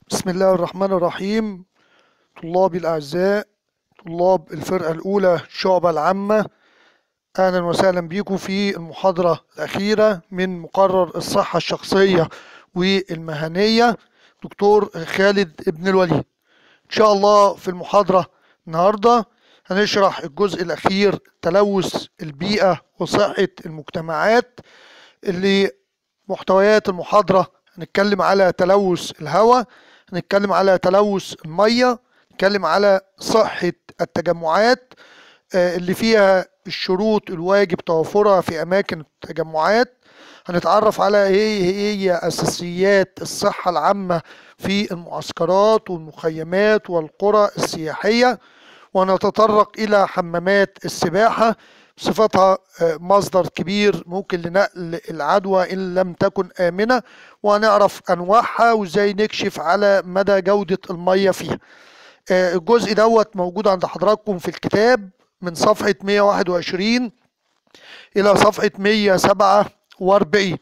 بسم الله الرحمن الرحيم طلابي الأعزاء طلاب الفرقة الأولى الشعبة العامة أهلا وسهلا بكم في المحاضرة الأخيرة من مقرر الصحة الشخصية والمهنية دكتور خالد ابن الوليد إن شاء الله في المحاضرة النهاردة هنشرح الجزء الأخير تلوث البيئة وصحة المجتمعات اللي محتويات المحاضرة هنتكلم على تلوث الهواء هنتكلم على تلوث المية نتكلم على صحة التجمعات آه، اللي فيها الشروط الواجب توفرها في أماكن التجمعات هنتعرف على ايه هي أساسيات الصحة العامة في المعسكرات والمخيمات والقرى السياحية ونتطرق إلى حمامات السباحة صفتها آه، مصدر كبير ممكن لنقل العدوى إن لم تكن آمنة وهنعرف أنواعها وإزاي نكشف على مدى جودة المية فيها آه، الجزء دوت موجود عند حضراتكم في الكتاب من صفحة 121 إلى صفحة 147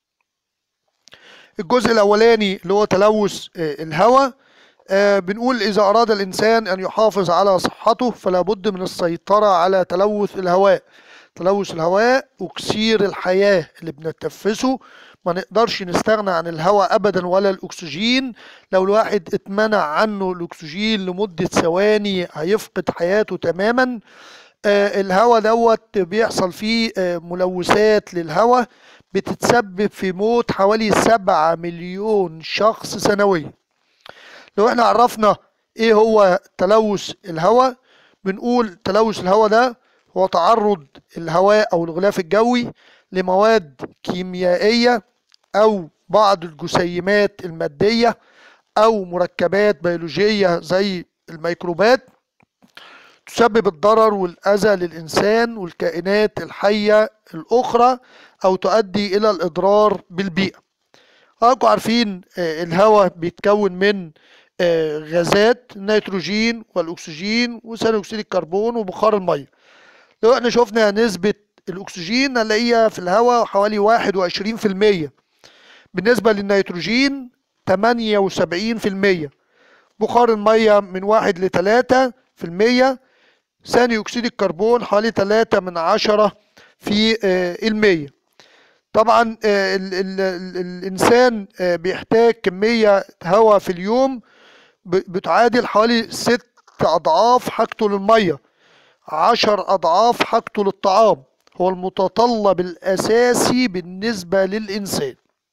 الجزء الأولاني اللي هو تلوث آه، الهواء آه، بنقول إذا أراد الإنسان أن يحافظ على صحته فلا بد من السيطرة على تلوث الهواء تلوث الهواء أكسير الحياة اللي بنتنفسه ما نقدرش نستغنى عن الهواء أبدا ولا الأكسجين لو الواحد اتمنع عنه الأكسجين لمدة ثواني هيفقد حياته تماما آه، الهواء دوت بيحصل فيه آه، ملوثات للهواء بتتسبب في موت حوالي سبعة مليون شخص سنويا لو احنا عرفنا ايه هو تلوث الهواء بنقول تلوث الهواء ده هو تعرض الهواء او الغلاف الجوي لمواد كيميائية او بعض الجسيمات المادية او مركبات بيولوجية زي الميكروبات تسبب الضرر والأذى للإنسان والكائنات الحية الأخرى أو تؤدي إلى الإضرار بالبيئة حضراتكم عارفين آه، الهواء بيتكون من آه، غازات النيتروجين والأكسجين وثاني أكسيد الكربون وبخار المية لو احنا شفنا نسبة الأكسجين هنلاقيها في الهواء حوالي واحد وعشرين في المية بالنسبة للنيتروجين تمانية وسبعين في المية بخار المية من واحد لتلاتة في المية ثاني أكسيد الكربون حوالي تلاتة من عشرة في آه، المية طبعا آه، ال ال ال الإنسان آه، بيحتاج كمية هواء في اليوم ب- بتعادل حوالي ست أضعاف حاجته للمية عشر أضعاف حاجته للطعام هو المتطلب الأساسي بالنسبة للإنسان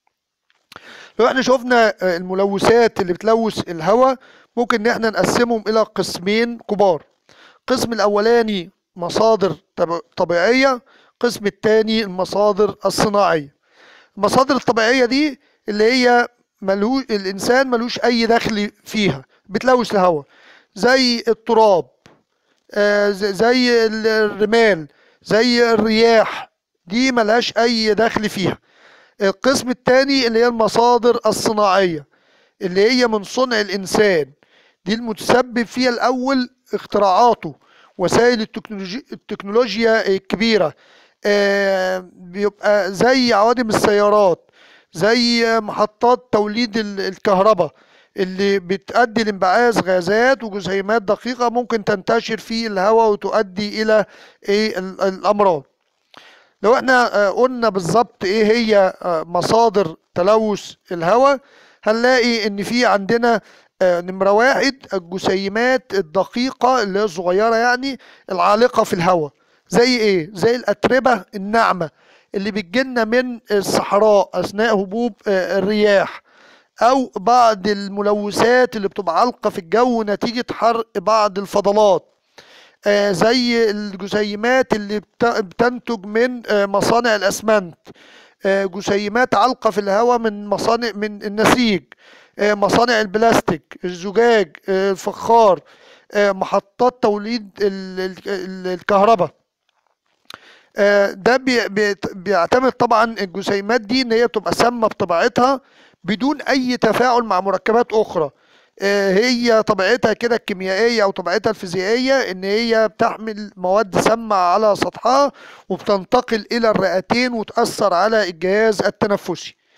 لو احنا شفنا آه، الملوثات اللي بتلوث الهواء ممكن ان احنا نقسمهم الى قسمين كبار القسم الاولاني مصادر طب- طبيعية القسم الثاني المصادر الصناعية المصادر الطبيعية دي اللي هي ملو... الإنسان ملوش أي دخل فيها بتلوث الهواء زي التراب آه، ز- زي ال- الرمال زي الرياح دي ملهاش أي دخل فيها القسم الثاني اللي هي المصادر الصناعية اللي هي من صنع الإنسان دي المتسبب فيها الأول اختراعاته وسائل التكنولوجي التكنولوجيا الكبيرة آه، بيبقى زي عوادم السيارات زي محطات توليد ال- الكهرباء اللي بتؤدي لانبعاث غازات وجسيمات دقيقة ممكن تنتشر في الهواء وتؤدي إلى إيه ال- الأمراض لو احنا آه، قلنا بالظبط ايه هي آه، مصادر تلوث الهواء هنلاقي ان في عندنا آه، نمرة واحد الجسيمات الدقيقة اللي هي الصغيرة يعني العالقة في الهواء زي ايه؟ زي الأتربة الناعمة اللي بتجيلنا من الصحراء أثناء هبوب آه، الرياح أو بعض الملوثات اللي بتبقى عالقة في الجو نتيجة حرق بعض الفضلات آه، زي الجسيمات اللي بت- بتنتج من آه، مصانع الأسمنت آه، جسيمات علقة في الهواء من مصانع من النسيج آه، مصانع البلاستيك الزجاج آه، الفخار آه، محطات توليد ال- ال- ال- الكهرباء آه، ده بي- بيت- بيعتمد طبعا الجسيمات دي ان هي بتبقى سامة بطبيعتها بدون اي تفاعل مع مركبات اخرى آه، هي طبيعتها كده الكيميائية او طبيعتها الفيزيائية ان هي بتحمل مواد سامة على سطحها وبتنتقل الى الرئتين وتأثر على الجهاز التنفسي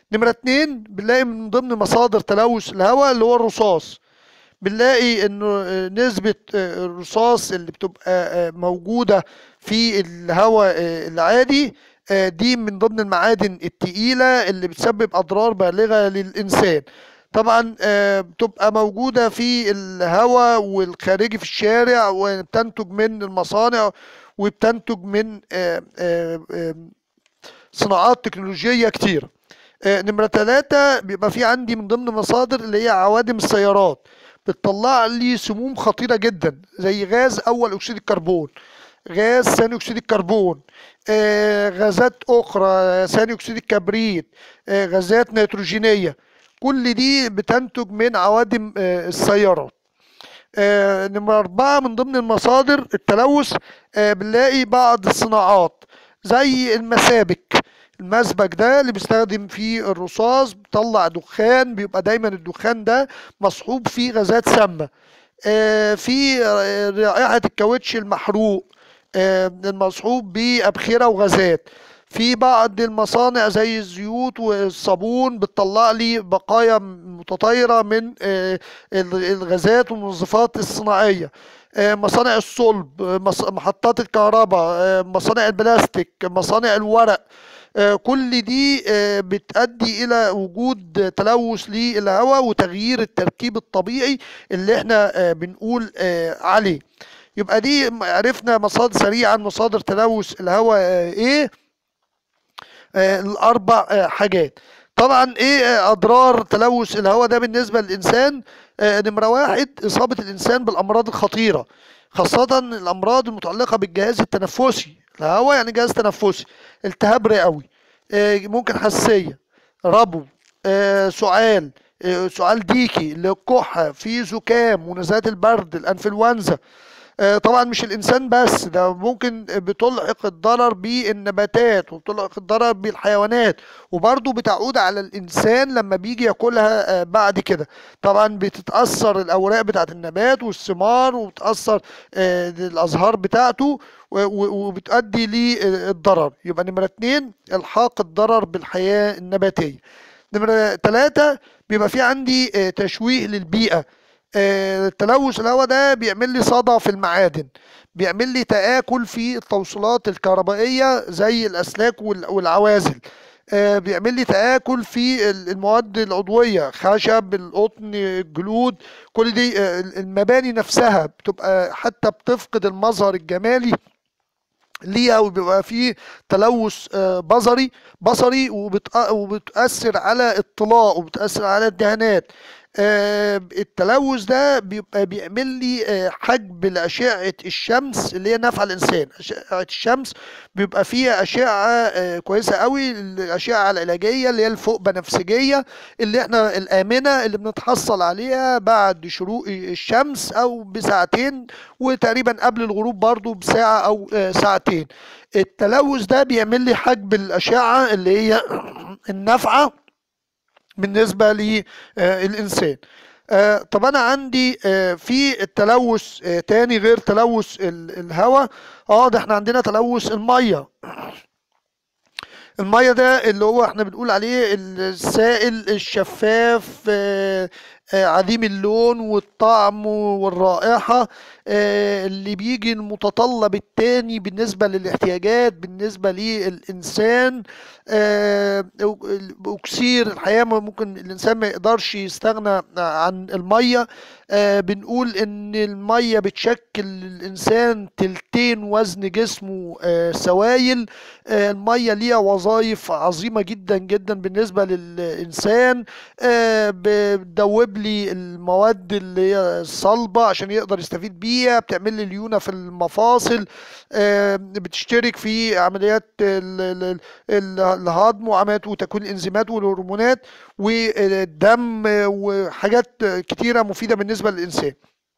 نمرة اتنين بنلاقي من ضمن مصادر تلوث الهواء اللي هو الرصاص بنلاقي انه آه، نسبة آه، الرصاص اللي بتبقى آه، موجودة في الهواء آه، العادي آه، دي من ضمن المعادن التقيلة اللي بتسبب أضرار بالغة للإنسان طبعا آه، بتبقى موجودة في الهواء والخارجي في الشارع وبتنتج من المصانع وبتنتج من آه، آه، آه، صناعات تكنولوجية كتيرة آه، نمرة ثلاثة بيبقى في عندي من ضمن مصادر اللي هي عوادم السيارات بتطلع لي سموم خطيرة جدا زي غاز أول أكسيد الكربون غاز ثاني أكسيد الكربون آه، غازات أخرى ثاني أكسيد الكبريت آه، غازات نيتروجينية كل دي بتنتج من عوادم آه، السيارات آه، نمرة أربعة من ضمن المصادر التلوث آه، بنلاقي بعض الصناعات زي المسابك المسبك ده اللي بيستخدم فيه الرصاص بيطلع دخان بيبقى دايما الدخان ده مصحوب فيه غازات سامة آه، في آه، رائحة الكاوتش المحروق آه، المصحوب بأبخرة وغازات في بعض المصانع زي الزيوت والصابون بتطلع لي بقايا متطايرة من آه، ال- الغازات والمنظفات الصناعية آه، مصانع الصلب آه، مص- محطات الكهرباء آه، مصانع البلاستيك مصانع الورق آه، كل دي آه، بتؤدي إلى وجود تلوث للهواء وتغيير التركيب الطبيعي اللي احنا آه، بنقول آه، عليه يبقى دي عرفنا مصادر سريعا مصادر تلوث الهواء آه، ايه آه، الاربع آه، حاجات طبعا ايه آه، اضرار تلوث الهواء ده بالنسبه للانسان آه، نمره واحد اصابه الانسان بالامراض الخطيره خاصه الامراض المتعلقه بالجهاز التنفسي الهواء يعني جهاز تنفسي التهاب رئوي آه، ممكن حساسيه ربو آه، سعال آه، سعال ديكي الكحه في زكام ونزلات البرد الانفلونزا آه، طبعا مش الانسان بس ده ممكن بتلحق الضرر بالنباتات وبتلحق الضرر بالحيوانات وبرضه بتعود على الانسان لما بيجي ياكلها آه، بعد كده طبعا بتتاثر الاوراق بتاعت النبات والثمار وبتاثر آه، الازهار بتاعته و- و- وبتؤدي للضرر يبقى نمرة اتنين الحاق الضرر بالحياة النباتية نمرة تلاتة بيبقى في عندي آه، تشويه للبيئة آه، تلوث الهواء ده بيعمل لي صدى في المعادن بيعمل لي تآكل في التوصيلات الكهربائية زي الأسلاك وال- والعوازل آه، بيعمل لي تآكل في ال- المواد العضوية خشب القطن الجلود كل دي آه، المباني نفسها بتبقى حتى بتفقد المظهر الجمالي ليها وبيبقى فيه تلوث آه، بصري بصري وبتأ- وبتأثر على الطلاء وبتأثر على الدهانات آه، التلوث ده بيبقى بيعمل لي آه، حجب لأشعة الشمس اللي هي نافعة الإنسان أشعة الشمس بيبقى فيها أشعة آه، كويسة قوي الأشعة العلاجية اللي هي الفوق بنفسجية اللي احنا الآمنة اللي بنتحصل عليها بعد شروق الشمس أو بساعتين وتقريبا قبل الغروب برضو بساعة أو آه، ساعتين التلوث ده بيعمل لي حجب الأشعة اللي هي النافعة بالنسبة للإنسان آه، طب أنا عندي آه، في التلوث آه، تاني غير تلوث ال- الهواء اه ده احنا عندنا تلوث المية المية ده اللي هو احنا بنقول عليه السائل الشفاف آه، آه، عديم اللون والطعم والرائحة آه، اللي بيجي المتطلب التاني بالنسبة للاحتياجات بالنسبة للإنسان آه، أو- أكسير الحياة ممكن الإنسان ما يقدرش يستغنى عن المية آه، بنقول إن المية بتشكل الإنسان تلتين وزن جسمه آه، سوائل آه، المية ليها وظائف عظيمة جدا جدا بالنسبة للإنسان آه، بتدوب لي المواد اللي هي الصلبة عشان يقدر يستفيد بيها بتعمل لي ليونة في المفاصل آه، بتشترك في عمليات ال- ال- ال- الهضم وعمليات وتكوين الانزيمات والهرمونات والدم وحاجات كتيرة مفيدة بالنسبة للإنسان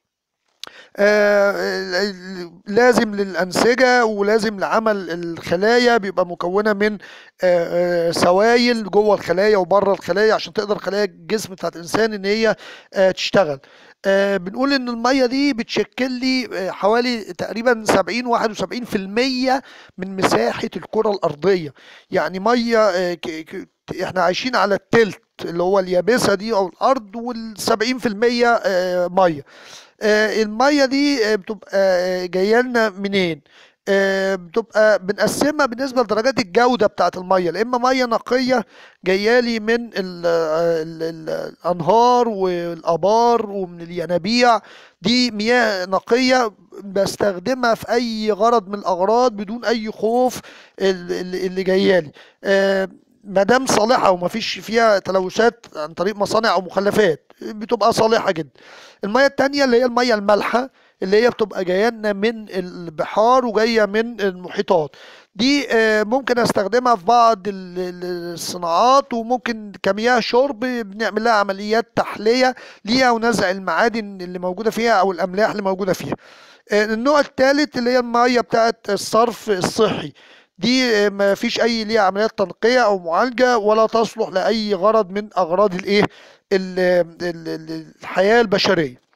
آه، لازم للأنسجة ولازم لعمل الخلايا بيبقى مكونة من آه، آه، سوائل جوه الخلايا وبره الخلايا عشان تقدر خلايا الجسم بتاعت الإنسان إن هي آه، تشتغل آه، بنقول إن المية دي بتشكل لي آه، حوالي تقريبا 70 71% من مساحة الكرة الأرضية يعني مية آه، ك- ك- احنا عايشين على التلت اللي هو اليابسة دي او الارض والسبعين في المية آه، مية آه، المية دي آه، بتبقى آه، جاية لنا منين آه، بتبقى بنقسمها بالنسبة لدرجات الجودة بتاعة المية لا إما مية نقية جاية لي من ال ال ال الأنهار والآبار ومن الينابيع دي مياه نقية بستخدمها في أي غرض من الأغراض بدون أي خوف ال- ال- اللي جاية لي آه، ما دام صالحة وما فيش فيها تلوثات عن طريق مصانع أو مخلفات بتبقى صالحة جدا المية التانية اللي هي المية المالحة اللي هي بتبقى جايه لنا من البحار وجايه من المحيطات دي آه، ممكن استخدمها في بعض ال- ال- الصناعات وممكن كمياه شرب بنعمل لها عمليات تحليه ليها ونزع المعادن اللي موجوده فيها او الاملاح اللي موجوده فيها آه، النوع الثالث اللي هي الميه بتاعه الصرف الصحي دي آه، ما فيش اي ليها عمليات تنقيه او معالجه ولا تصلح لاي غرض من اغراض الايه ال- ال- ال- الحياه البشريه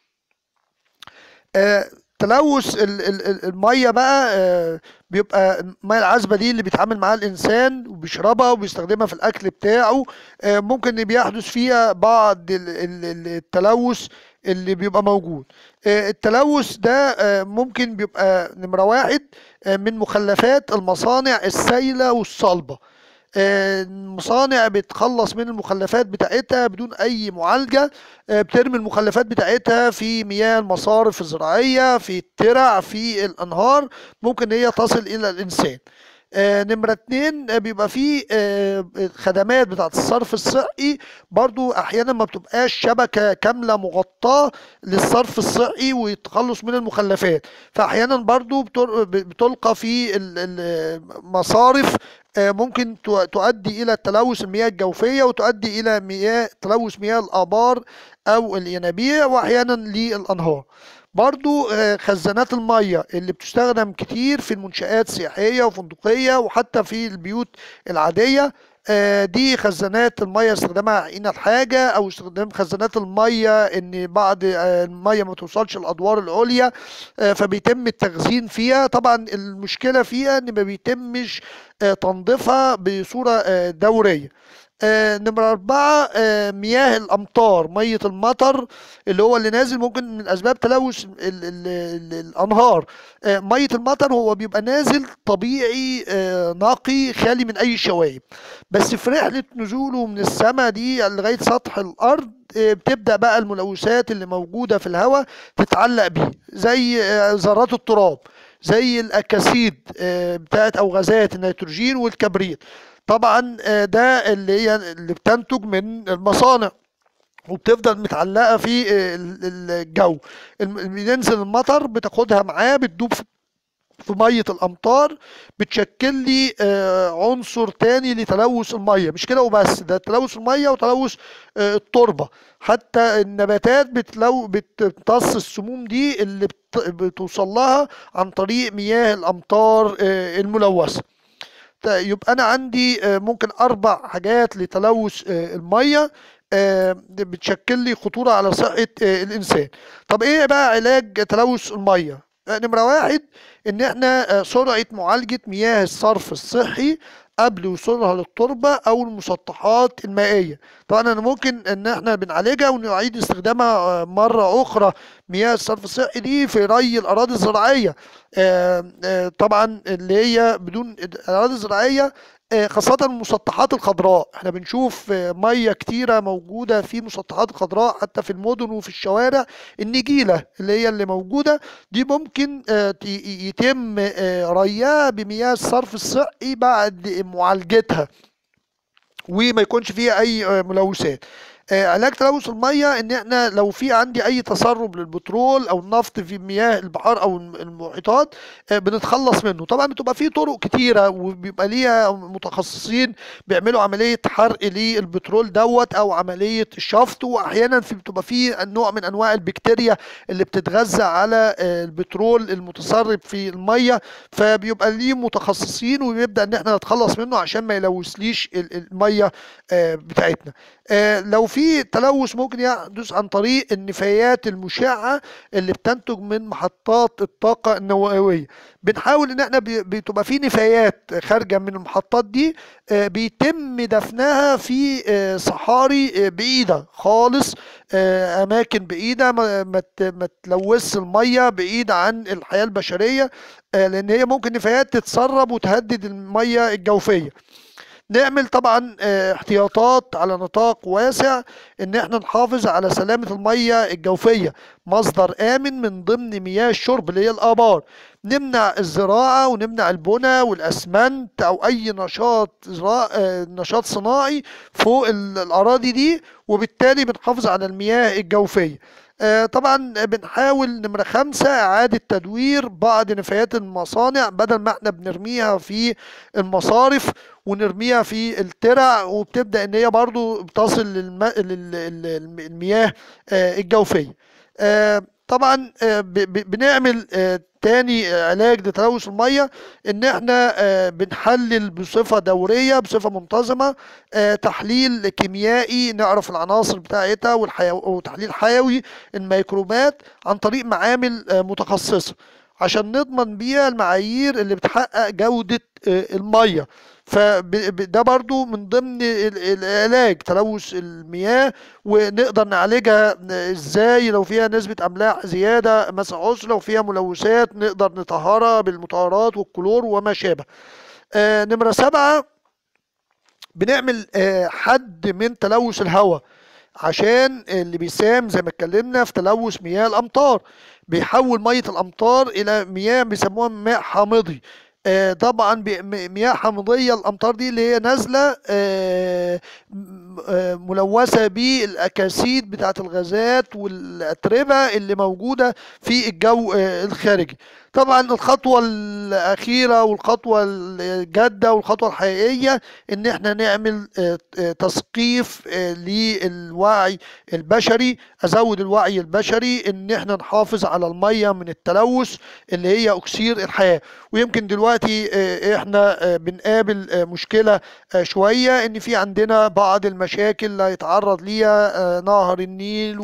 آه، تلوث ال- ال- ال- الميه بقى آه، بيبقى الميه العذبه دي اللي بيتعامل معاها الانسان وبيشربها وبيستخدمها في الاكل بتاعه آه، ممكن إن بيحدث فيها بعض ال- ال- ال- التلوث اللي بيبقى موجود آه، التلوث ده آه، ممكن بيبقى نمرة واحد آه، من مخلفات المصانع السائلة والصلبة آه، المصانع بتخلص من المخلفات بتاعتها بدون اي معالجه آه، بترمي المخلفات بتاعتها في مياه المصارف الزراعيه في الترع في الانهار ممكن هي تصل الى الانسان آه، نمرة اتنين آه، بيبقى فيه آه، خدمات بتاعة الصرف الصحي برضو أحيانا ما بتبقاش شبكة كاملة مغطاة للصرف الصحي والتخلص من المخلفات فأحيانا برضو بتر- بتلقى في ال- ال- مصارف آه، ممكن تو- تؤدي إلى تلوث المياه الجوفية وتؤدي إلى مياه تلوث مياه الآبار أو الينابيع وأحيانا للأنهار برضو آه، خزانات المية اللي بتستخدم كتير في المنشآت السياحية وفندقية وحتى في البيوت العادية آه، دي خزانات المية استخدامها حين الحاجة أو استخدام خزانات المية إن بعض آه، المية ما توصلش الأدوار العليا آه، فبيتم التخزين فيها طبعا المشكلة فيها إن ما بيتمش آه، تنظيفها بصورة آه، دورية آه، نمرة أربعة آه، مياه الأمطار مية المطر اللي هو اللي نازل ممكن من أسباب تلوث ال ال ال الأنهار آه، مية المطر هو بيبقى نازل طبيعي آه، نقي خالي من أي شوائب بس في رحلة نزوله من السماء دي لغاية سطح الأرض آه، بتبدأ بقى الملوثات اللي موجودة في الهواء تتعلق بيه زي آه، ذرات التراب زي الأكاسيد آه، بتاعت أو غازات النيتروجين والكبريت طبعا آه، ده اللي هي اللي بتنتج من المصانع وبتفضل متعلقه في آه، ال- ال- الجو الم- بينزل المطر بتاخدها معاه بتدوب في في ميه الامطار بتشكل لي آه، عنصر تاني لتلوث الميه مش كده وبس ده تلوث الميه وتلوث آه، التربه حتى النباتات بتلو بتمتص السموم دي اللي بت- بتوصل لها عن طريق مياه الامطار آه، الملوثه طيب، يبقى انا عندي آه، ممكن اربع حاجات لتلوث آه، الميه آه، بتشكل لي خطوره على صحه آه، الانسان طب ايه بقى علاج تلوث الميه آه، نمره واحد ان احنا آه، سرعه معالجه مياه الصرف الصحي قبل وصولها للتربه او المسطحات المائيه طبعا انا ممكن ان احنا بنعالجها ونعيد استخدامها آه، مره اخرى مياه الصرف الصحي دي في ري الاراضي الزراعيه آه، آه، طبعا اللي هي بدون الاراضي الزراعيه آه، خاصة المسطحات الخضراء احنا بنشوف آه، مية كتيرة موجودة في مسطحات الخضراء حتى في المدن وفي الشوارع النجيلة اللي هي اللي موجودة دي ممكن آه، ت- يتم آه، ريها بمياه الصرف الصحي بعد معالجتها وما يكونش فيها اي آه، ملوثات آه، علاج تلوث الميه ان احنا لو في عندي اي تسرب للبترول او النفط في مياه البحار او الم- المحيطات آه، بنتخلص منه طبعا بتبقى في طرق كتيره وبيبقى ليها متخصصين بيعملوا عمليه حرق للبترول دوت او عمليه شفط واحيانا في بتبقى في نوع من انواع البكتيريا اللي بتتغذى على آه، البترول المتسرب في الميه فبيبقى ليه متخصصين وبيبدا ان احنا نتخلص منه عشان ما يلوثليش ال- الميه آه، بتاعتنا آه، لو في في تلوث ممكن يحدث عن طريق النفايات المشعة اللي بتنتج من محطات الطاقة النووية بنحاول ان احنا بي- بتبقى في نفايات خارجة من المحطات دي آه، بيتم دفنها في آه، صحاري آه، بعيدة خالص آه، اماكن بعيدة ما ما ت- ما تلوثش المية بعيدة عن الحياة البشرية آه، لان هي ممكن نفايات تتسرب وتهدد المية الجوفية نعمل طبعا آه، احتياطات على نطاق واسع ان احنا نحافظ على سلامة المية الجوفية مصدر امن من ضمن مياه الشرب اللي هي الابار نمنع الزراعة ونمنع البنى والاسمنت او اي نشاط زراع آه، نشاط صناعي فوق ال- الاراضي دي وبالتالي بنحافظ على المياه الجوفية آه، طبعا بنحاول نمرة خمسة إعادة تدوير بعض نفايات المصانع بدل ما احنا بنرميها في المصارف ونرميها في الترع وبتبدأ ان هي برضو بتصل للم... لل- لل- للمياه آه، الجوفية آه، طبعا آه، ب- ب- بنعمل آه، تاني آه، علاج لتلوث المية ان احنا آه، بنحلل بصفة دورية بصفة منتظمة آه، تحليل كيميائي نعرف العناصر بتاعتها والحيو... وتحليل حيوي الميكروبات عن طريق معامل آه، متخصصة عشان نضمن بيها المعايير اللي بتحقق جودة آه، المية فده برضو من ضمن ال- العلاج تلوث المياه ونقدر نعالجها ازاي لو فيها نسبة املاح زيادة مثلا عسر لو فيها ملوثات نقدر نطهرها بالمطهرات والكلور وما شابه آه نمرة سبعة بنعمل آه حد من تلوث الهواء عشان اللي بيساهم زي ما اتكلمنا في تلوث مياه الامطار بيحول ميه الامطار الى مياه بيسموها ماء حامضي آه طبعا بي- م- مياه حامضيه الامطار دي اللي هي نازله آه م- آه ملوثه بالاكاسيد بتاعه الغازات والاتربه اللي موجوده في الجو آه الخارجي طبعا الخطوه الاخيره والخطوه الجاده والخطوه الحقيقيه ان احنا نعمل آه، آه، تثقيف آه، للوعي البشري ازود الوعي البشري ان احنا نحافظ على الميه من التلوث اللي هي اكسير الحياه ويمكن دلوقتي آه، احنا آه، بنقابل آه، مشكله آه، شويه ان في عندنا بعض المشاكل اللي هيتعرض ليها آه، نهر النيل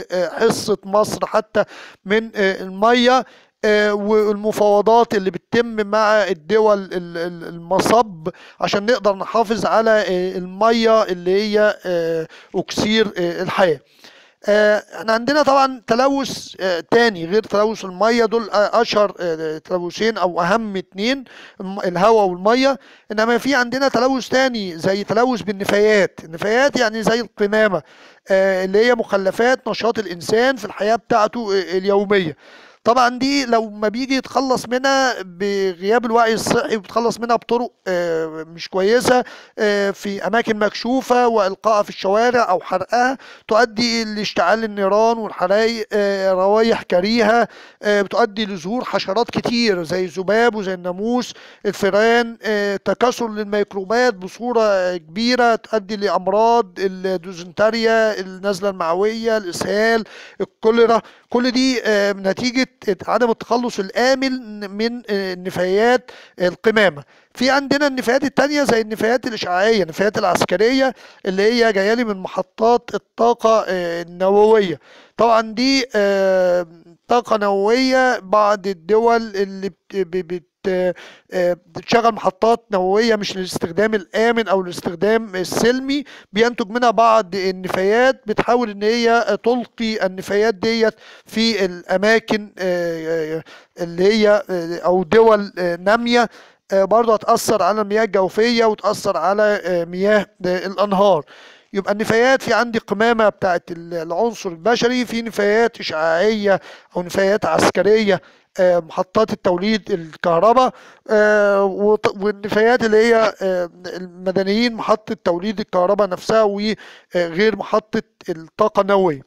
وحصه مصر حتى من آه، الميه آه، والمفاوضات اللي بتتم مع الدول ال- ال- المصب عشان نقدر نحافظ على آه، المية اللي هي آه، أكسير آه، الحياة آه، احنا عندنا طبعا تلوث آه، تاني غير تلوث المية دول آه، أشهر آه، تلوثين أو أهم اتنين الم- الهواء والمية إنما في عندنا تلوث تاني زي تلوث بالنفايات النفايات يعني زي القمامة آه، اللي هي مخلفات نشاط الإنسان في الحياة بتاعته آه، اليومية طبعا دي لو ما بيجي يتخلص منها بغياب الوعي الصحي وبيتخلص منها بطرق آه، مش كويسة آه، في أماكن مكشوفة وإلقائها في الشوارع أو حرقها تؤدي لاشتعال النيران والحرايق آه، روايح كريهة آه، بتؤدي لظهور حشرات كتير زي الذباب وزي الناموس الفئران آه، تكاثر للميكروبات بصورة كبيرة تؤدي لأمراض الدوزنتاريا النزلة المعوية الإسهال الكوليرا كل دي آه، نتيجة عدم التخلص الآمن من آه، النفايات القمامة في عندنا النفايات التانية زي النفايات الإشعاعية النفايات العسكرية اللي هي جاية لي من محطات الطاقة آه، النووية طبعا دي آه، طاقة نووية بعض الدول اللي بت- ب- بت آه، بتشغل محطات نووية مش للاستخدام الآمن أو الاستخدام السلمي بينتج منها بعض النفايات بتحاول إن هي تلقي النفايات ديت في الأماكن آه، آه، اللي هي آه، أو دول آه، نامية آه، برضه هتأثر على المياه الجوفية وتأثر على آه، مياه آه، الأنهار يبقى النفايات في عندي قمامة بتاعت ال- العنصر البشري في نفايات إشعاعية أو نفايات عسكرية آه، محطات التوليد الكهرباء آه، وط- والنفايات اللي هي آه، المدنيين محطة توليد الكهرباء نفسها وغير محطة الطاقة النووية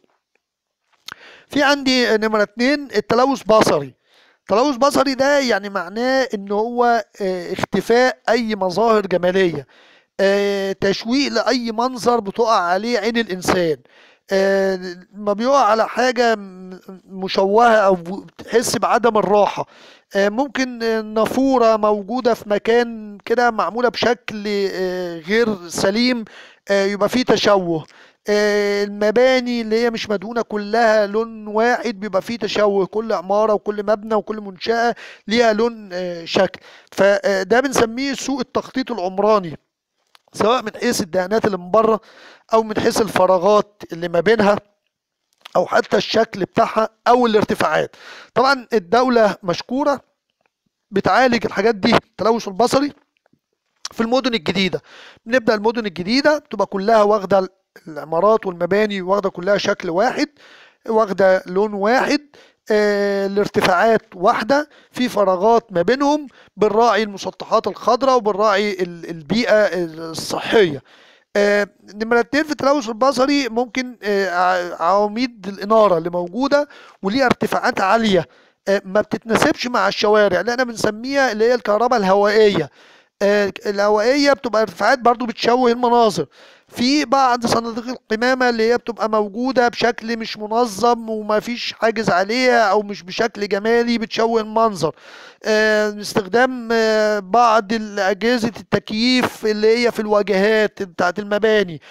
في عندي نمرة اتنين التلوث بصري تلوث بصري ده يعني معناه ان هو آه، اختفاء اي مظاهر جمالية آه، تشويق لأي منظر بتقع عليه عين الإنسان آه، ما بيقع على حاجة م- مشوهة أو بتحس بعدم الراحة آه، ممكن آه، نافورة موجودة في مكان كده معمولة بشكل آه، غير سليم آه، يبقى فيه تشوه آه، المباني اللي هي مش مدهونة كلها لون واحد بيبقى فيه تشوه كل عمارة وكل مبنى وكل منشأة ليها لون آه، شكل فده بنسميه سوء التخطيط العمراني سواء من حيث الدهانات اللي من بره او من حيث الفراغات اللي ما بينها او حتى الشكل بتاعها او الارتفاعات طبعا الدولة مشكورة بتعالج الحاجات دي التلوث البصري في المدن الجديدة بنبدأ المدن الجديدة تبقى كلها واخدة العمارات والمباني واخدة كلها شكل واحد واخدة لون واحد آه، الارتفاعات واحدة في فراغات ما بينهم بنراعي المسطحات الخضراء وبنراعي ال- البيئة الصحية آه، نمرة اتنين في التلوث البصري ممكن آه، ع- عواميد الإنارة اللي موجودة وليها ارتفاعات عالية آه، ما بتتناسبش مع الشوارع اللي احنا بنسميها اللي هي الكهرباء الهوائية آه، الهوائية بتبقى ارتفاعات برضو بتشوه المناظر في بعض صناديق القمامة اللي هي بتبقى موجودة بشكل مش منظم وما فيش حاجز عليها أو مش بشكل جمالي بتشوه المنظر آه، استخدام آه، بعض ال- أجهزة التكييف اللي هي في الواجهات بتاعت المباني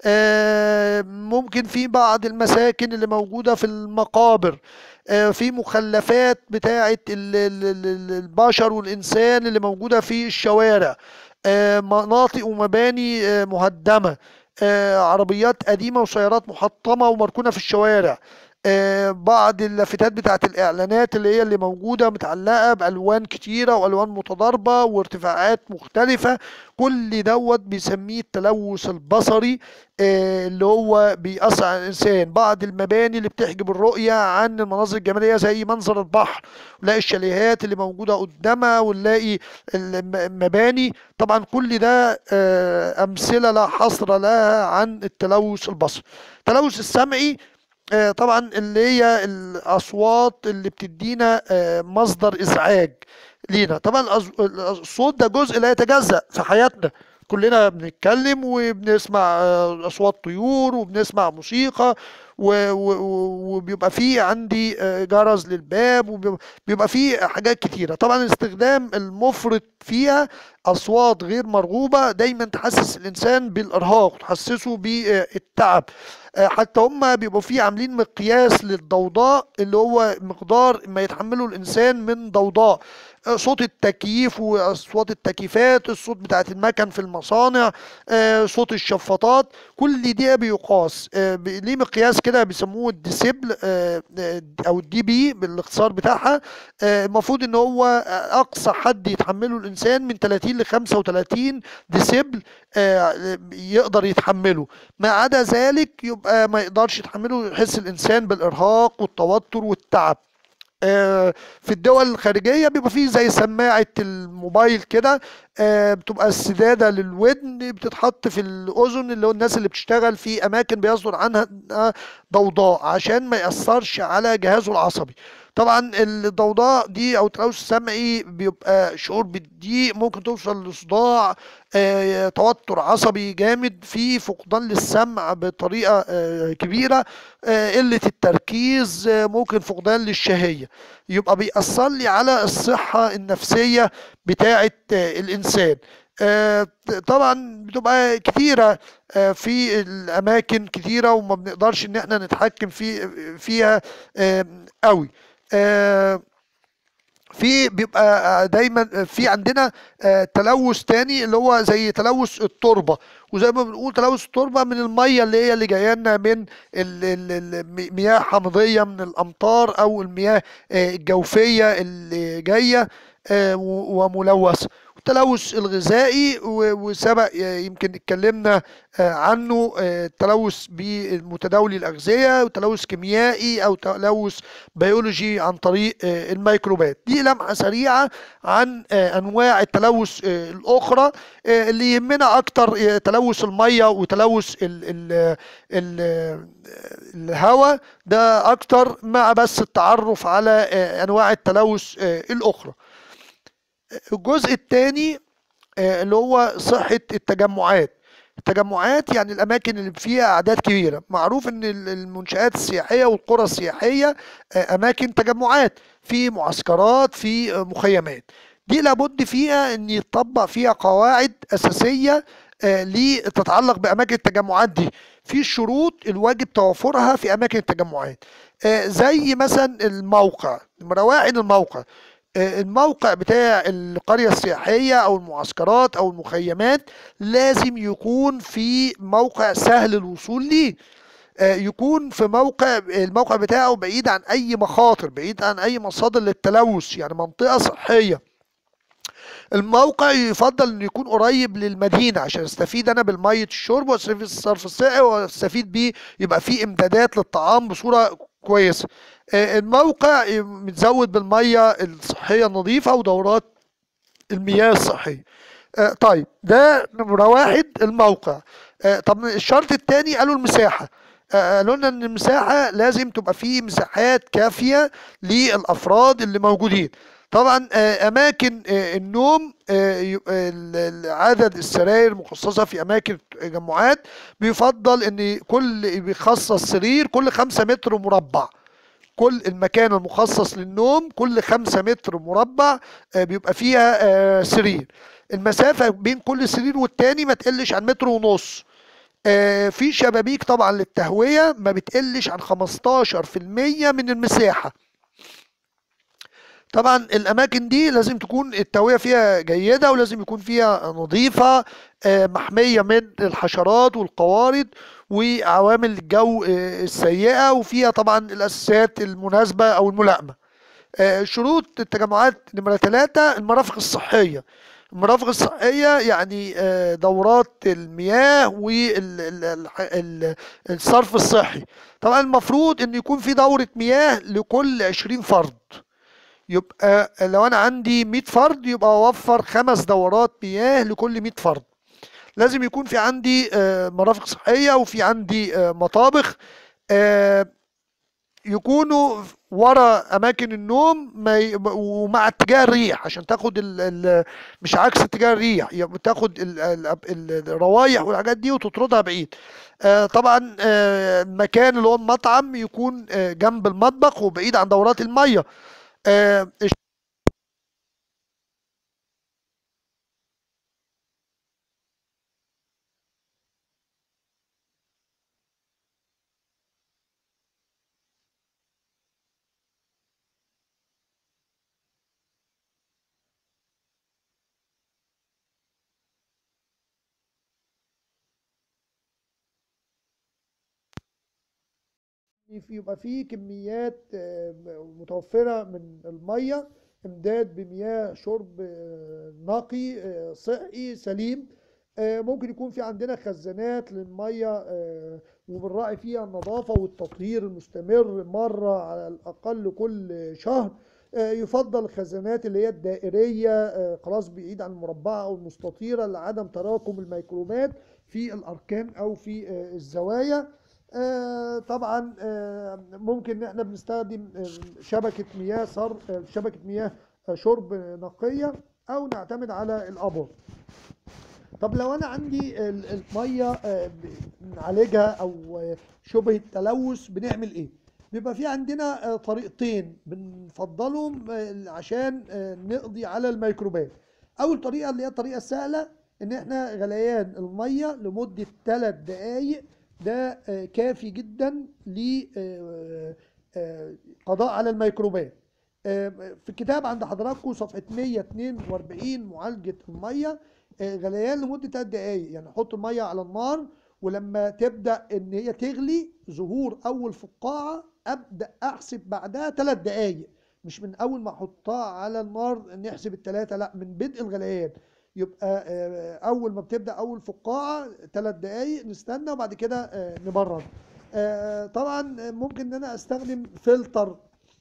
آه، ممكن في بعض المساكن اللي موجودة في المقابر آه، في مخلفات بتاعت ال- ال- ال- ال- البشر والإنسان اللي موجودة في الشوارع آه، مناطق ومباني آه، مهدمة آه، عربيات قديمة وسيارات محطمة ومركونة في الشوارع آه، بعض اللافتات بتاعت الإعلانات اللي هي اللي موجودة متعلقة بألوان كتيرة وألوان متضاربة وارتفاعات مختلفة كل دوت بيسميه التلوث البصري آه، اللي هو بيأثر على الإنسان بعض المباني اللي بتحجب الرؤية عن المناظر الجمالية زي منظر البحر ونلاقي الشاليهات اللي موجودة قدامها ونلاقي الم- المباني طبعا كل ده آه، أمثلة لا حصر لها عن التلوث البصري التلوث السمعي آه، طبعا اللي هي الأصوات اللي بتدينا آه، مصدر إزعاج لينا طبعا الأز- الصوت ده جزء لا يتجزأ في حياتنا كلنا بنتكلم وبنسمع آه، أصوات طيور وبنسمع موسيقى و- و- و- وبيبقى فيه عندي آه، جرس للباب وبيبقى فيه حاجات كتيرة طبعا الاستخدام المفرط فيها أصوات غير مرغوبة دايما تحسس الإنسان بالإرهاق وتحسسه بالتعب آه، حتى هم بيبقوا فيه عاملين مقياس للضوضاء اللي هو مقدار ما يتحمله الإنسان من ضوضاء آه، صوت التكييف واصوات التكييفات الصوت بتاعت المكن في المصانع آه، صوت الشفاطات كل دي بيقاس آه، ب- ليه مقياس كده بيسموه الديسيبل آه، آه، او الدي بي بالاختصار بتاعها آه، المفروض ان هو آه، اقصى حد يتحمله الانسان من 30 ل 35 ديسيبل آه، يقدر يتحمله ما عدا ذلك يبقى ما يقدرش يتحمله يحس الانسان بالارهاق والتوتر والتعب آه، في الدول الخارجية بيبقى فيه زي سماعة الموبايل كده آه، بتبقى السدادة للودن بتتحط في الأذن اللي هو الناس اللي بتشتغل في أماكن بيصدر عنها آه، ضوضاء عشان ما يأثرش على جهازه العصبي طبعا الضوضاء دي او التلوث السمعي بيبقى شعور بالضيق ممكن توصل لصداع آه، توتر عصبي جامد في فقدان للسمع بطريقة آه، كبيرة آه، قلة التركيز آه، ممكن فقدان للشهية يبقى بيأثر لي على الصحة النفسية بتاعة آه، الإنسان آه، طبعا بتبقى كتيرة آه، في الأماكن كتيرة وما بنقدرش إن احنا نتحكم في فيها آه، قوي آه، في بيبقى دايما في عندنا آه، تلوث تاني اللي هو زي تلوث التربه وزي ما بنقول تلوث التربه من الميه اللي هي اللي جايه لنا من ال- ال- ال- مياه حمضيه من الامطار او المياه آه، الجوفيه اللي جايه آه، و- وملوثه التلوث الغذائي و- وسبق آه، يمكن اتكلمنا آه، عنه آه، التلوث بالمتداولي الأغذية وتلوث كيميائي أو تلوث بيولوجي عن طريق آه، الميكروبات دي لمحة سريعة عن آه، أنواع التلوث آه، الأخرى آه، اللي يهمنا أكتر آه، تلوث المية وتلوث ال ال ال الهواء ده أكتر مع بس التعرف على آه، أنواع التلوث آه، الأخرى الجزء الثاني اللي هو صحة التجمعات التجمعات يعني الأماكن اللي فيها أعداد كبيرة معروف إن ال- المنشآت السياحية والقرى السياحية آه، أماكن تجمعات في معسكرات في آه، مخيمات دي لابد فيها إن يتطبق فيها قواعد أساسية آه، لتتعلق بأماكن التجمعات دي في شروط الواجب توفرها في اماكن التجمعات آه، زي مثلا الموقع نمرة واحد الموقع آه، الموقع بتاع القرية السياحية أو المعسكرات أو المخيمات لازم يكون في موقع سهل الوصول ليه آه، يكون في موقع الموقع بتاعه بعيد عن أي مخاطر بعيد عن أي مصادر للتلوث يعني منطقة صحية الموقع يفضل انه يكون قريب للمدينه عشان استفيد انا بالميه الشرب واستفيد الصرف الصحي واستفيد بيه يبقى فيه امدادات للطعام بصوره كويسه آه، الموقع متزود بالميه الصحيه النظيفه ودورات المياه الصحيه آه، طيب ده نمرة واحد الموقع آه، طب الشرط التاني قالوا المساحة قالوا لنا ان المساحة لازم تبقى فيه مساحات كافية للأفراد اللي موجودين طبعا اماكن النوم عدد السراير المخصصه في اماكن التجمعات بيفضل ان كل بيخصص سرير كل خمسة متر مربع كل المكان المخصص للنوم كل خمسة متر مربع بيبقى فيها سرير المسافة بين كل سرير والتاني ما تقلش عن متر ونص في شبابيك طبعا للتهوية ما بتقلش عن 15% من المساحة طبعا الاماكن دي لازم تكون التهويه فيها جيده ولازم يكون فيها نظيفه آه، محميه من الحشرات والقوارض وعوامل الجو آه، السيئه وفيها طبعا الاساسات المناسبه او الملائمه آه، شروط التجمعات نمره ثلاثة المرافق الصحيه المرافق الصحية يعني دورات المياه والصرف الصحي طبعا المفروض ان يكون في دورة مياه لكل 20 فرد يبقى لو انا عندي 100 فرد يبقى اوفر خمس دورات مياه لكل 100 فرد لازم يكون في عندي آه، مرافق صحيه وفي عندي آه، مطابخ آه، يكونوا ورا اماكن النوم ومع اتجاه الريح عشان تاخد ال ال مش عكس اتجاه الريح يعني تاخد الروايح والحاجات دي وتطردها بعيد طبعا المكان اللي هو المطعم يكون جنب المطبخ وبعيد عن دورات الميه آه يبقى فيه كميات آه، متوفرة من المية امداد بمياه شرب آه، نقي آه، صحي سليم ممكن يكون في عندنا خزانات للمية وبنراعي فيها النظافة والتطهير المستمر مرة على الأقل كل شهر يفضل الخزانات اللي هي الدائرية خلاص بعيد عن المربعة أو المستطيرة لعدم تراكم الميكروبات في الأركان أو في الزوايا آه، طبعا آه، ممكن ان احنا بنستخدم آه، شبكه مياه صرف شبكه مياه شرب نقيه او نعتمد على الابر طب لو انا عندي الميه بنعالجها او شبه التلوث بنعمل ايه بيبقى في عندنا طريقتين بنفضلهم عشان نقضي على الميكروبات اول طريقه اللي هي الطريقه السهله ان احنا غليان الميه لمده 3 دقائق ده آه، كافي جدا لقضاء آه، آه، على الميكروبات في الكتاب عند حضراتكم صفحة 142 معالجة المية غليان لمدة 3 دقايق يعني احط المية على النار ولما تبدأ ان هي تغلي ظهور اول فقاعة ابدأ احسب بعدها 3 دقايق مش من اول ما احطها على النار نحسب الثلاثة لا من بدء الغليان يبقى آه، اول ما بتبدا اول فقاعه ثلاث دقائق نستنى وبعد كده آه، نبرد آه، طبعا ممكن ان انا استخدم فلتر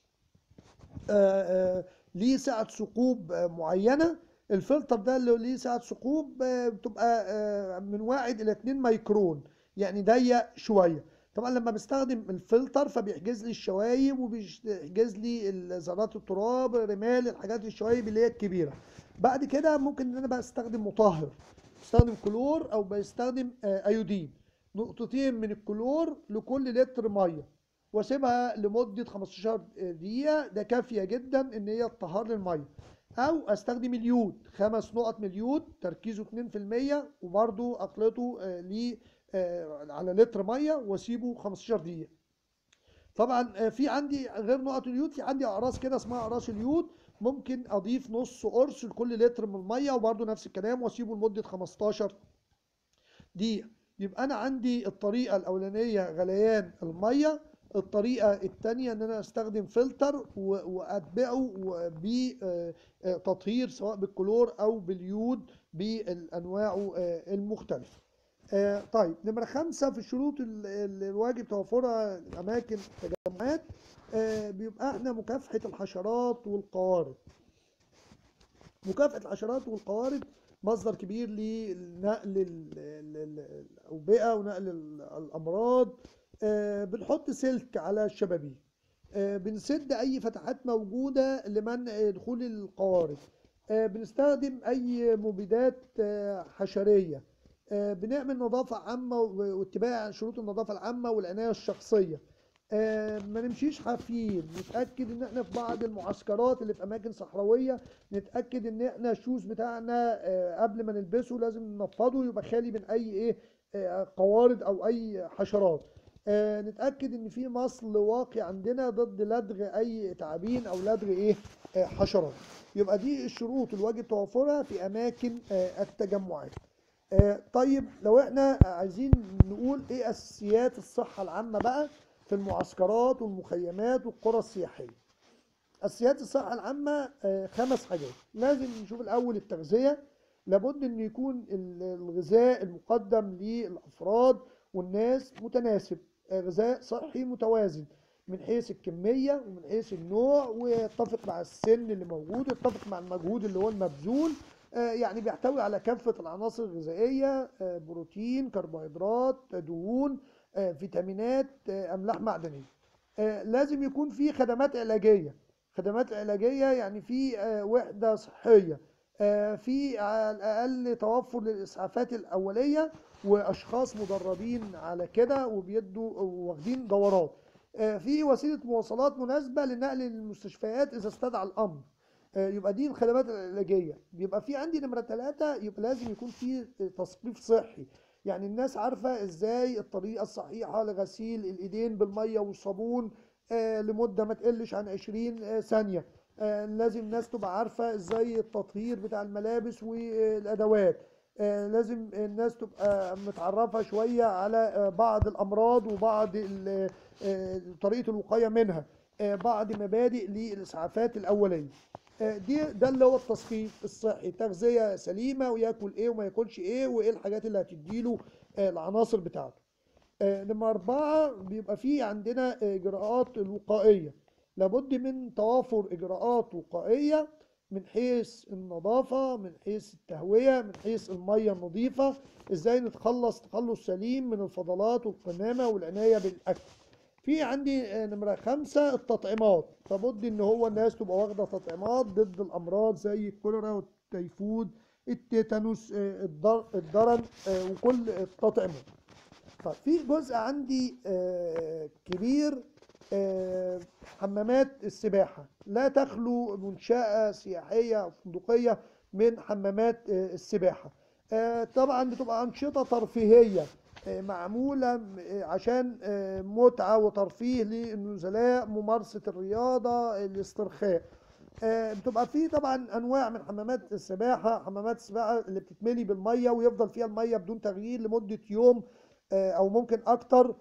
ليه سعه ثقوب معينه الفلتر ده اللي ليه سعه ثقوب بتبقى من واحد الى 2 مايكرون يعني ضيق شويه طبعا لما بستخدم الفلتر فبيحجز لي الشوايب وبيحجز لي ذرات التراب رمال الحاجات الشوايب اللي هي الكبيره بعد كده ممكن ان انا بستخدم مطهر بستخدم كلور او بستخدم آه، ايودين نقطتين من الكلور لكل لتر ميه واسيبها لمده 15 دقيقه ده كافيه جدا ان هي تطهر لي الميه او استخدم اليود خمس نقط من اليود تركيزه 2% وبرده اخلطه آه، ل آه، على لتر ميه واسيبه 15 دقيقه طبعا آه، في عندي غير نقط اليود في عندي اقراص كده اسمها اقراص اليود ممكن اضيف نص قرص لكل لتر من الميه وبرده نفس الكلام واسيبه لمده 15 دقيقه يبقى انا عندي الطريقه الاولانيه غليان الميه الطريقه الثانيه ان انا استخدم فلتر و- واتبعه بتطهير سواء بالكلور او باليود بانواعه آه، المختلفه آه، طيب نمرة خمسة في الشروط ال- اللي الواجب توفرها أماكن التجمعات آه، بيبقى احنا مكافحة الحشرات والقوارض مكافحة الحشرات والقوارض مصدر كبير لنقل ال- ال- ال- الأوبئة ونقل ال- الأمراض آه، بنحط سلك على الشبابيك آه، بنسد أي فتحات موجودة لمنع دخول القوارض آه، بنستخدم أي مبيدات آه، حشرية آه، بنعمل نظافة عامة و- واتباع شروط النظافة العامة والعناية الشخصية آه، ما نمشيش حافيين نتأكد ان احنا في بعض المعسكرات اللي في اماكن صحراوية نتأكد ان احنا الشوز بتاعنا آه، قبل ما نلبسه لازم ننفضه يبقى خالي من اي ايه آه، قوارض او اي حشرات آه، نتأكد ان في مصل واقي عندنا ضد لدغ اي تعابين او لدغ ايه آه، حشرات يبقى دي الشروط الواجب توفرها في اماكن آه، التجمعات آه، طيب لو احنا عايزين نقول ايه اساسيات الصحة العامة بقى في المعسكرات والمخيمات والقرى السياحية اساسيات الصحة العامة آه، خمس حاجات لازم نشوف الاول التغذية لابد ان يكون ال- الغذاء المقدم للافراد والناس متناسب آه، غذاء صحي متوازن من حيث الكمية ومن حيث النوع ويتفق مع السن اللي موجود يتفق مع المجهود اللي هو المبذول آه، يعني بيحتوي على كافة العناصر الغذائية آه، بروتين كربوهيدرات دهون آه، فيتامينات آه، أملاح معدنية آه، لازم يكون في خدمات علاجية خدمات علاجية يعني في آه، وحدة صحية آه، في على الأقل توفر للإسعافات الأولية وأشخاص مدربين على كده وبيدوا واخدين دورات آه، في وسيلة مواصلات مناسبة لنقل للمستشفيات إذا استدعى الأمر آه، يبقى دي الخدمات العلاجية بيبقى في عندي نمرة ثلاثة يبقى لازم يكون في تثقيف صحي يعني الناس عارفة ازاي الطريقة الصحيحة لغسيل الايدين بالمية والصابون آه، لمدة ما تقلش عن 20 آه، ثانية آه، لازم الناس تبقى عارفة ازاي التطهير بتاع الملابس والادوات آه، لازم الناس تبقى متعرفة شوية على آه، بعض الامراض وبعض ال- آه، طريقة الوقاية منها آه، بعض مبادئ للاسعافات الاولية آه، دي ده اللي هو التثقيف الصحي تغذية سليمة وياكل ايه وما ياكلش ايه وايه الحاجات اللي هتديله آه، العناصر بتاعته آه، نمرة أربعة بيبقى في عندنا آه، إجراءات الوقائية لابد من توافر إجراءات وقائية من حيث النظافة من حيث التهوية من حيث المية النظيفة إزاي نتخلص تخلص سليم من الفضلات والقمامة والعناية بالأكل في عندي آه، نمرة خمسة التطعيمات لابد إن هو الناس تبقى واخدة تطعيمات ضد الأمراض زي الكوليرا والتيفود التيتانوس آه، الضر- الضرن آه، وكل التطعيمات طيب في جزء عندي آه، كبير آه، حمامات السباحة لا تخلو منشأة سياحية أو فندقية من حمامات آه، السباحة آه، طبعا بتبقى أنشطة ترفيهية آه، معمولة م- آه، عشان آه، متعة وترفيه للنزلاء ممارسة الرياضة الاسترخاء آه، بتبقى فيه طبعا انواع من حمامات السباحه حمامات السباحه اللي بتتملي بالميه ويفضل فيها الميه بدون تغيير لمده يوم آه، او ممكن اكتر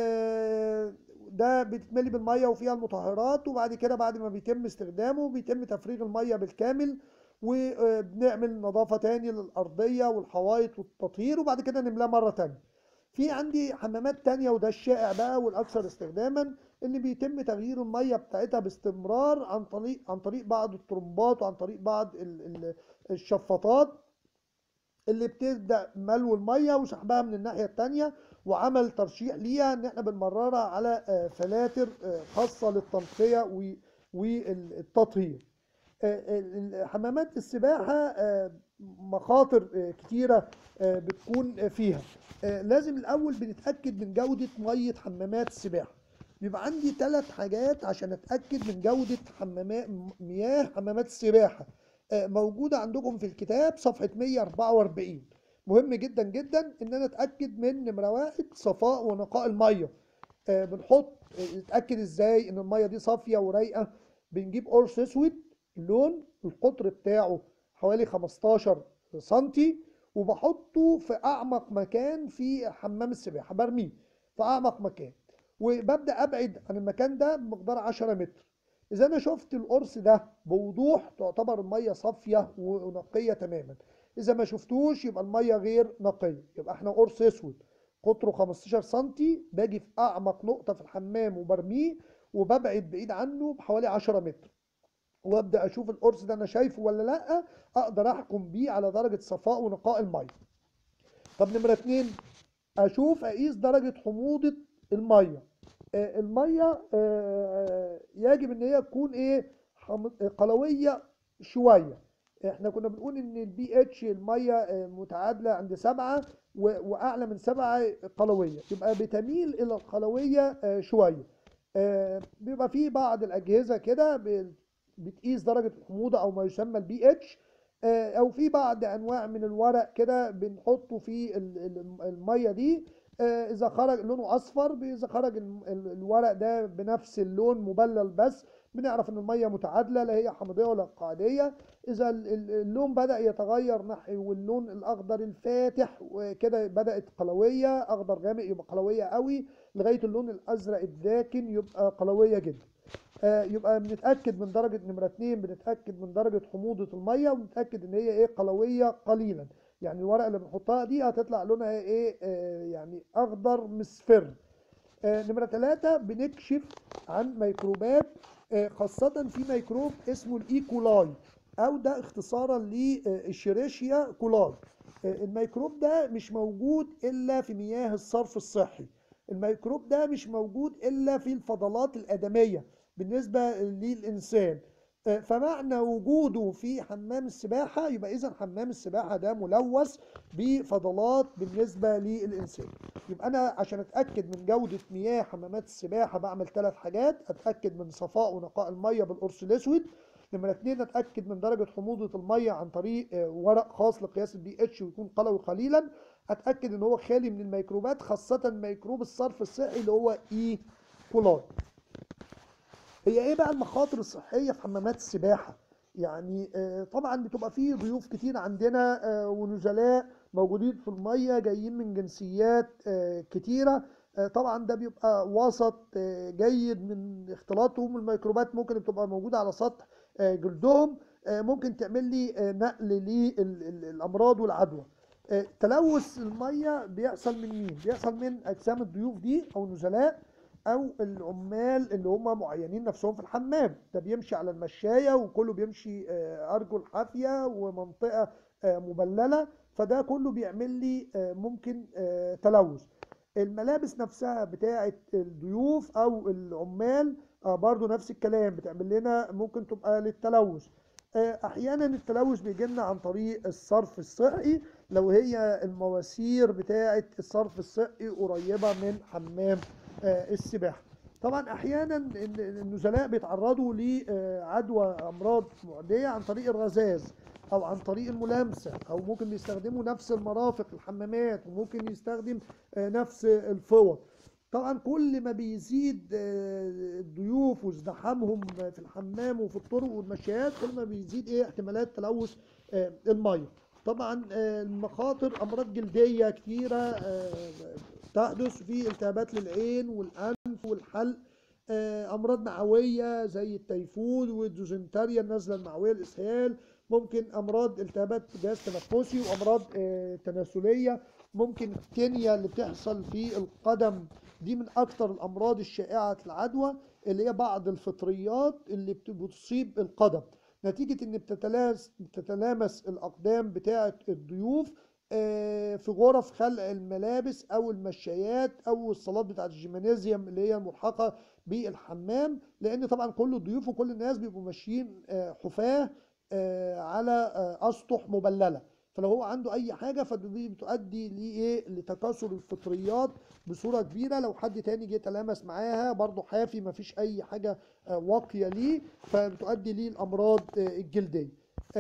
آه، ده بتتملي بالميه وفيها المطهرات وبعد كده بعد ما بيتم استخدامه بيتم تفريغ الميه بالكامل وبنعمل نظافه تاني للارضيه والحوائط والتطهير وبعد كده نملاه مره تانية في عندي حمامات تانية وده الشائع بقى والأكثر استخداما إن بيتم تغيير المية بتاعتها باستمرار عن طريق عن طريق بعض الطرمبات وعن طريق بعض ال- ال- الشفاطات اللي بتبدأ ملو المية وسحبها من الناحية التانية وعمل ترشيح ليها إن إحنا بنمررها على آه، فلاتر آه، خاصة للتنقية و- والتطهير. آه، ال- ال- حمامات السباحة آه، مخاطر آه، كتيرة آه، بتكون فيها آه، لازم الأول بنتأكد من جودة مية حمامات السباحة بيبقى عندي ثلاث حاجات عشان أتأكد من جودة حمامات مياه حمامات السباحة آه، موجودة عندكم في الكتاب صفحة 144 مهم جدا جدا ان انا اتاكد من نمره واحد صفاء ونقاء الميه آه بنحط آه، نتاكد ازاي ان الميه دي صافيه ورايقه بنجيب قرص اسود اللون القطر بتاعه حوالي 15 سنتي وبحطه في اعمق مكان في حمام السباحه برميه في اعمق مكان وببدا ابعد عن المكان ده بمقدار 10 متر اذا انا شفت القرص ده بوضوح تعتبر الميه صافيه ونقيه تماما اذا ما شفتوش يبقى الميه غير نقيه يبقى احنا قرص اسود قطره 15 سنتي باجي في اعمق نقطه في الحمام وبرميه وببعد بعيد عنه بحوالي 10 متر وابدا اشوف القرص ده انا شايفه ولا لا اقدر احكم بيه على درجه صفاء ونقاء الميه طب نمره اتنين اشوف اقيس درجه حموضه الميه آه، الميه آه، يجب ان هي تكون ايه حم- قلويه شويه احنا كنا بنقول ان البي اتش الميه آه، متعادله عند سبعة و- واعلى من سبعة قلويه يبقى بتميل الى القلويه آه، شويه آه، بيبقى في بعض الاجهزه كده ب- بتقيس درجه الحموضه او ما يسمى البي اتش او في بعض انواع من الورق كده بنحطه في ال- ال- الميه دي آه، اذا خرج لونه اصفر ب- اذا خرج الم- ال- الورق ده بنفس اللون مبلل بس بنعرف ان الميه متعادله لا هي حمضيه ولا قاعديه اذا ال- ال- اللون بدا يتغير نحو اللون الاخضر الفاتح وكده بدات قلويه اخضر غامق يبقى قلويه قوي لغايه اللون الازرق الداكن يبقى قلويه جدا آه، يبقى بنتاكد من درجه نمره اتنين بنتاكد من درجه حموضه الميه وبنتاكد ان هي ايه قلويه قليلا يعني الورقه اللي بنحطها دي هتطلع لونها ايه آه، يعني اخضر مصفر آه، نمرة ثلاثة بنكشف عن ميكروبات آه، خاصة في ميكروب اسمه الإيكولاي أو ده اختصارا للشيريشيا كولاي آه، الميكروب ده مش موجود إلا في مياه الصرف الصحي الميكروب ده مش موجود إلا في الفضلات الآدمية بالنسبة للإنسان آه، فمعنى وجوده في حمام السباحة يبقى إذا حمام السباحة ده ملوث بفضلات بالنسبة للإنسان يبقى انا عشان اتاكد من جوده مياه حمامات السباحه بعمل ثلاث حاجات اتاكد من صفاء ونقاء الميه بالقرص الاسود نمرة اتنين اتاكد من درجه حموضه الميه عن طريق آه، ورق خاص لقياس البي اتش ويكون قلوي قليلا اتاكد ان هو خالي من الميكروبات خاصه ميكروب الصرف الصحي اللي هو اي كولاي هي ايه بقى المخاطر الصحيه في حمامات السباحه يعني آه، طبعا بتبقى فيه ضيوف كتير عندنا آه، ونزلاء موجودين في الميه جايين من جنسيات آه، كتيره آه، طبعا ده بيبقى وسط آه، جيد من اختلاطهم الميكروبات ممكن بتبقى موجوده على سطح آه، جلدهم آه، ممكن تعمل لي آه، نقل للامراض والعدوى آه، تلوث الميه بيحصل من مين بيحصل من اجسام الضيوف دي او النزلاء او العمال اللي هم معينين نفسهم في الحمام ده بيمشي على المشايه وكله بيمشي آه، ارجل حافيه ومنطقه آه، مبلله فده كله بيعمل لي آه، ممكن آه، تلوث الملابس نفسها بتاعه الضيوف او العمال آه، برضو نفس الكلام بتعمل لنا ممكن تبقى للتلوث آه، احيانا التلوث بيجي لنا عن طريق الصرف الصحي لو هي المواسير بتاعه الصرف الصحي قريبه من حمام آه، السباحه طبعا احيانا ال- النزلاء بيتعرضوا لعدوى امراض معديه عن طريق الرذاذ او عن طريق الملامسه او ممكن بيستخدموا نفس المرافق الحمامات وممكن يستخدم آه، نفس الفوط طبعا كل ما بيزيد آه، الضيوف وازدحامهم في الحمام وفي الطرق والمشايات كل ما بيزيد ايه احتمالات تلوث آه، الميه طبعا آه، المخاطر امراض جلديه كتيره آه، تحدث في التهابات للعين والانف والحلق آه، امراض معويه زي التيفود والديزنتريا النزله المعويه الاسهال ممكن امراض التهابات جهاز تنفسي وامراض آه، تناسليه ممكن التنية اللي بتحصل في القدم دي من اكتر الامراض الشائعه العدوى اللي هي بعض الفطريات اللي بت- بتصيب القدم نتيجه ان بتتلاس بتتلامس الاقدام بتاعه الضيوف آه، في غرف خلع الملابس او المشايات او الصالات بتاعه الجيمنازيوم اللي هي ملحقه بالحمام لان طبعا كل الضيوف وكل الناس بيبقوا ماشيين آه، حفاه آه، على آه، اسطح مبلله فلو هو عنده اي حاجه فدي بتؤدي لايه لتكاثر الفطريات بصوره كبيره لو حد تاني جه تلامس معاها برضه حافي مفيش اي حاجه آه، واقيه ليه فبتؤدي ليه الامراض آه، الجلديه آه،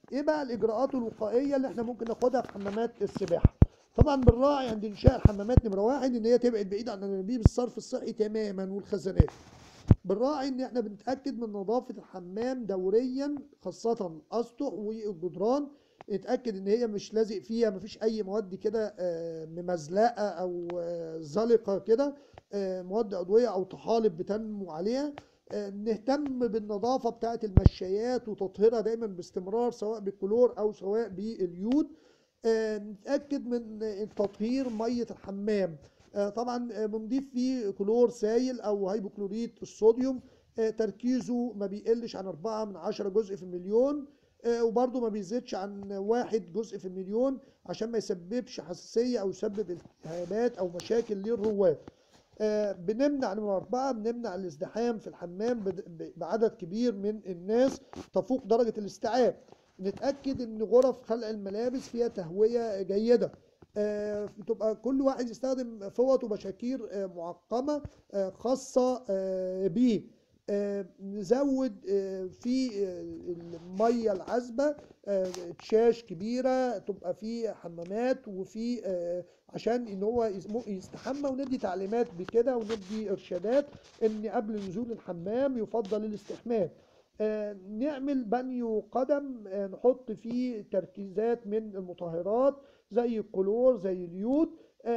ايه بقى الاجراءات الوقائيه اللي احنا ممكن ناخدها في حمامات السباحه طبعا بنراعي عند انشاء الحمامات نمره واحد ان هي تبعد بعيد عن انابيب الصرف الصحي تماما والخزانات بنراعي ان احنا بنتاكد من نظافه الحمام دوريا خاصه الاسطح والجدران نتاكد ان هي مش لازق فيها مفيش اي مواد كده آه، ممزلقه او آه، زلقه كده آه، مواد عضويه او طحالب بتنمو عليها آه، نهتم بالنظافه بتاعه المشايات وتطهيرها دايما باستمرار سواء بالكلور او سواء باليود آه، نتاكد من آه، تطهير ميه الحمام آه، طبعا آه، بنضيف فيه كلور سائل او هيبوكلوريت الصوديوم آه، تركيزه ما بيقلش عن 4 من 10 جزء في المليون آه، وبرضه ما بيزيدش عن واحد جزء في المليون عشان ما يسببش حساسية أو يسبب التهابات أو مشاكل للرواد آه، بنمنع نمرة أربعة بنمنع الازدحام في الحمام بد- ب- بعدد كبير من الناس تفوق درجة الاستيعاب نتأكد إن غرف خلع الملابس فيها تهوية جيدة آه، تبقى كل واحد يستخدم فوط وبشاكير آه، معقمة آه، خاصة آه، بيه آه، نزود آه، في آه، المية العذبة آه، شاش كبيرة تبقى في حمامات وفي آه، عشان ان هو يسمو- يستحمى وندي تعليمات بكده وندي ارشادات ان قبل نزول الحمام يفضل الاستحمام آه، نعمل بانيو قدم آه، نحط فيه تركيزات من المطهرات زي الكلور زي اليود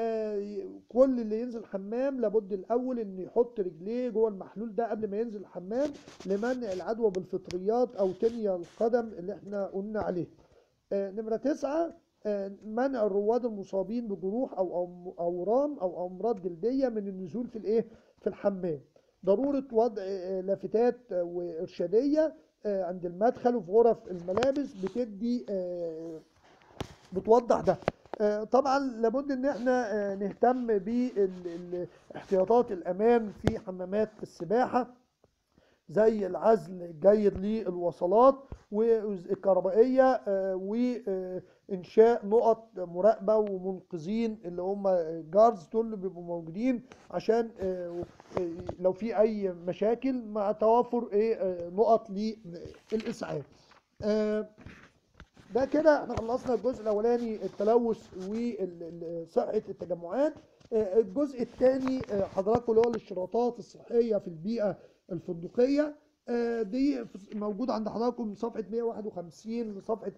آه، كل اللي ينزل حمام لابد الاول ان يحط رجليه جوه المحلول ده قبل ما ينزل الحمام لمنع العدوى بالفطريات او تنيا القدم اللي احنا قلنا عليه آه، نمرة تسعة آه، منع الرواد المصابين بجروح او أو- اورام او امراض جلدية من النزول في الايه في الحمام ضرورة وضع آه، لافتات آه، وارشادية آه، عند المدخل وفي غرف الملابس بتدي آه، بتوضح ده آه، طبعا لابد ان احنا آه، نهتم باحتياطات الامان في حمامات السباحه زي العزل الجيد للوصلات والكهربائيه آه، وانشاء نقط مراقبه ومنقذين اللي هم جارز دول اللي بيبقوا موجودين عشان آه، آه، لو في اي مشاكل مع توافر ايه آه، نقط للاسعاف آه، ده كده احنا خلصنا الجزء الاولاني التلوث وصحه التجمعات آه، الجزء الثاني حضراتكم اللي هو الاشتراطات الصحيه في البيئه الفندقيه آه، دي موجوده عند حضراتكم من صفحه 151 لصفحه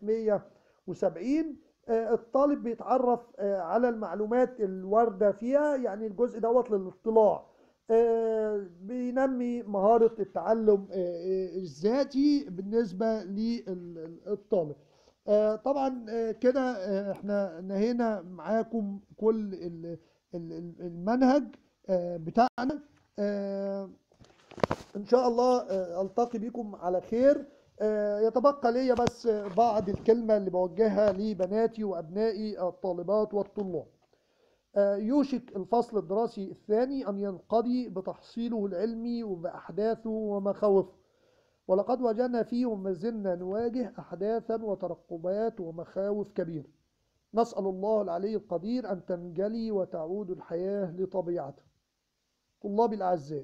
170 آه، الطالب بيتعرف آه، على المعلومات الوارده فيها يعني الجزء دوت للاطلاع آه، بينمي مهاره التعلم آه، آه، الذاتي بالنسبه للطالب آه، طبعا آه، كده آه، احنا نهينا معاكم كل ال- ال- ال- المنهج آه، بتاعنا آه، ان شاء الله آه، التقي بكم على خير آه، يتبقى لي بس آه، بعض الكلمة اللي بوجهها لبناتي وأبنائي الطالبات والطلاب آه، يوشك الفصل الدراسي الثاني أن ينقضي بتحصيله العلمي وبأحداثه ومخاوفه ولقد واجهنا فيه وما زلنا نواجه أحداثا وترقبات ومخاوف كبيرة نسأل الله العلي القدير أن تنجلي وتعود الحياة لطبيعتها طلابي الأعزاء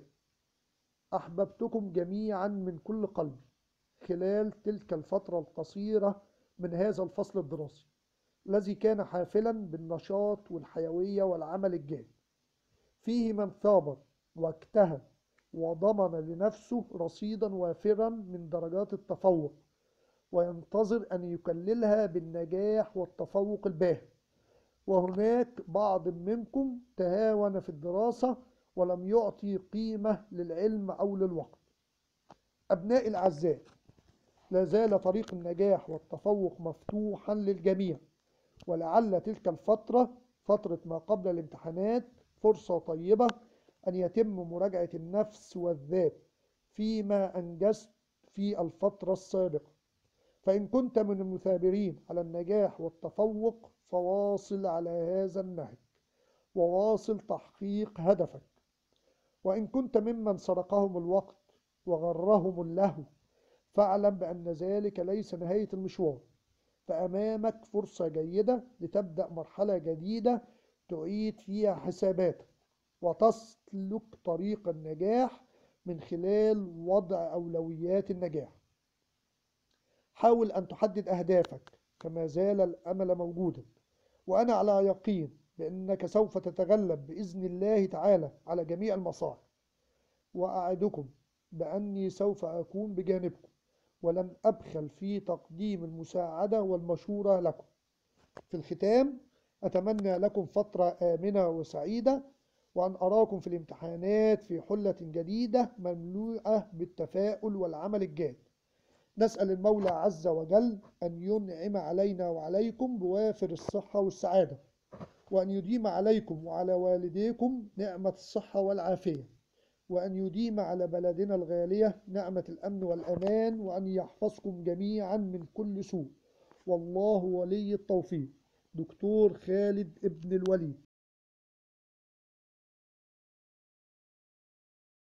أحببتكم جميعا من كل قلبي خلال تلك الفترة القصيرة من هذا الفصل الدراسي الذي كان حافلا بالنشاط والحيوية والعمل الجاد فيه من ثابر واجتهد وضمن لنفسه رصيدا وافرا من درجات التفوق وينتظر أن يكللها بالنجاح والتفوق الباهر وهناك بعض منكم تهاون في الدراسة ولم يعطي قيمة للعلم أو للوقت أبنائي الأعزاء لا زال طريق النجاح والتفوق مفتوحا للجميع ولعل تلك الفترة فترة ما قبل الامتحانات فرصة طيبة أن يتم مراجعة النفس والذات فيما أنجزت في الفترة السابقة فإن كنت من المثابرين على النجاح والتفوق فواصل على هذا النهج وواصل تحقيق هدفك وإن كنت ممن سرقهم الوقت وغرهم اللهو فاعلم بأن ذلك ليس نهاية المشوار فأمامك فرصة جيدة لتبدأ مرحلة جديدة تعيد فيها حساباتك وتسلك طريق النجاح من خلال وضع أولويات النجاح حاول أن تحدد أهدافك فما زال الأمل موجودا وأنا على يقين بأنك سوف تتغلب بإذن الله تعالى على جميع المصاعب وأعدكم بأني سوف أكون بجانبكم ولن أبخل في تقديم المساعدة والمشورة لكم في الختام أتمنى لكم فترة آمنة وسعيدة وأن أراكم في الامتحانات في حلة جديدة مملوءة بالتفاؤل والعمل الجاد نسأل المولى عز وجل أن ينعم علينا وعليكم بوافر الصحة والسعادة وأن يديم عليكم وعلى والديكم نعمة الصحة والعافية وأن يديم على بلدنا الغالية نعمة الأمن والأمان وأن يحفظكم جميعا من كل سوء والله ولي التوفيق دكتور خالد ابن الوليد